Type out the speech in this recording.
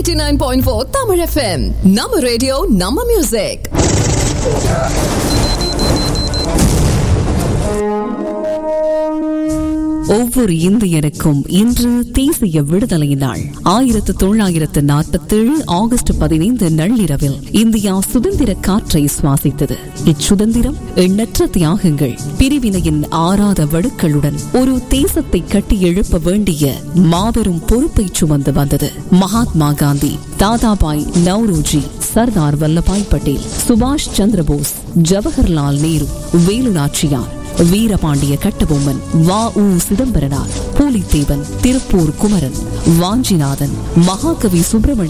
89.4 Tamil FM. நம்ம radio நம்ம music ஒவ்வொரு இந்தியனுக்கும் இன்று தேசிய விடுதலை நாள் ஆயிரத்து தொள்ளாயிரத்து நாற்பத்தேழு ஆகஸ்ட் பதினைந்து நள்ளிரவில் இந்தியா சுதந்திர காற்றை சுவாசித்தது இச்சுதந்திரம் எண்ணற்ற தியாகங்கள் பிரிவினையின் ஆறாத வடுக்களுடன் ஒரு தேசத்தை கட்டி எழுப்ப வேண்டிய மாபெரும் பொறுப்பை சுமந்து வந்தது மகாத்மா காந்தி தாதாபாய் நவ்ரோஜி சர்தார் வல்லபாய் பட்டேல் சுபாஷ் சந்திரபோஸ் ஜவஹர்லால் நேரு வேலு நாச்சியார் வீரபாண்டிய கட்டபொம்மன் வா உ சிதம்பரனார் பூலித்தேவன் திருப்பூர் குமரன் வாஞ்சிநாதன் மகாகவி சுப்பிரமணிய